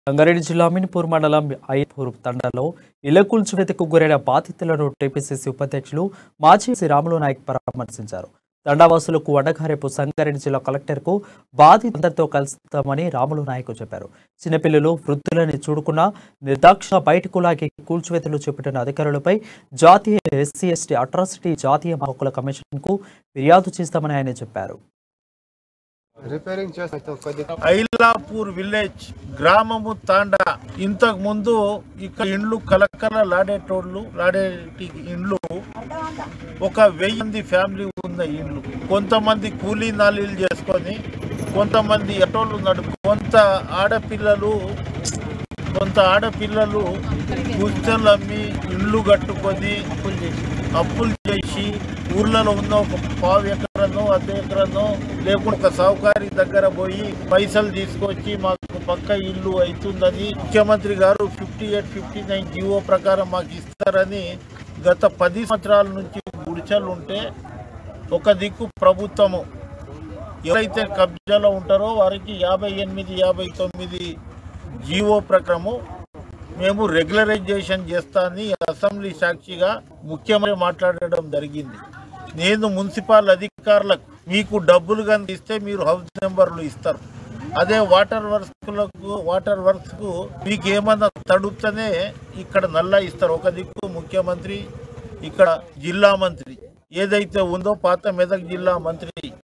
రంగారెడ్డి జిల్లా అమీన్పూర్ మండలం అయ్యపూర్ తండాలో ఇళ్ల కూల్చివేతకు గురైన బాధితులను టీపీసీసీ ఉపాధ్యక్షులు మాజీ సి రాములు నాయక్ పరామర్శించారు తండావాసులకు అండగా సంగారెడ్డి జిల్లా కలెక్టర్కు బాధితులందరితో కలుస్తామని రాములు నాయక్ చెప్పారు చిన్నపిల్లలు వృద్ధులని చూడకుండా నిర్దాక్ష బయటకు లాగి కూల్చివేతలు చేపట్టిన అధికారులపై జాతీయ ఎస్సీ ఎస్టీ అట్రాసిటీ జాతీయ హక్కుల కమిషన్కు ఫిర్యాదు చేస్తామని ఆయన చెప్పారు రిపేరింగ్ చేస్తాం కొద్దిగా ఐలాపూర్ విలేజ్ గ్రామము తాండా ఇంతకు ముందు ఇక్కడ ఇండ్లు కలకల లాడేటోళ్ళు లాడేటి ఇండ్లు ఒక వెయ్యి ఫ్యామిలీ ఉన్న ఇండ్లు కొంతమంది కూలీ నాలీలు చేసుకొని కొంతమంది ఎటోళ్ళు నడుపు కొంత ఆడపిల్లలు కొంత ఆడపిల్లలు గుస్తలు అమ్మి ఇల్లు కట్టుకొని అప్పులు చేసి ఊర్లలో ఉన్న ఒక పావు ఎకరనో అర్ధ ఎకరనో లేకుంటే ఒక సౌకారి దగ్గర పోయి పైసలు తీసుకొచ్చి మాకు పక్క ఇల్లు అవుతుందని ముఖ్యమంత్రి గారు fifty eight fifty nine GO ప్రకారం మాకు ఇస్తారని గత పది సంవత్సరాల నుంచి గుడిచలు ఉంటే ఒక దిక్కు ప్రభుత్వము ఎవరైతే కబ్జాలో ఉంటారో వారికి యాభై ఎనిమిది యాభై తొమ్మిది జీవో ప్రకారము మేము రెగ్యులరైజేషన్ చేస్తానని అసెంబ్లీ సాక్షిగా ముఖ్యమంత్రి మాట్లాడడం జరిగింది నేను మున్సిపల్ అధికారులకు మీకు డబ్బులు కానీ ఇస్తే మీరు హౌస్ నెంబర్లు ఇస్తారు అదే వాటర్ వర్క్స్లకు వాటర్ వర్క్స్కు మీకు ఏమన్నా తడుపుతనే ఇక్కడ నల్లా ఇస్తారు ఒక దిక్కు ముఖ్యమంత్రి ఇక్కడ జిల్లా మంత్రి ఏదైతే ఉందో పాత మెదక్ జిల్లా మంత్రి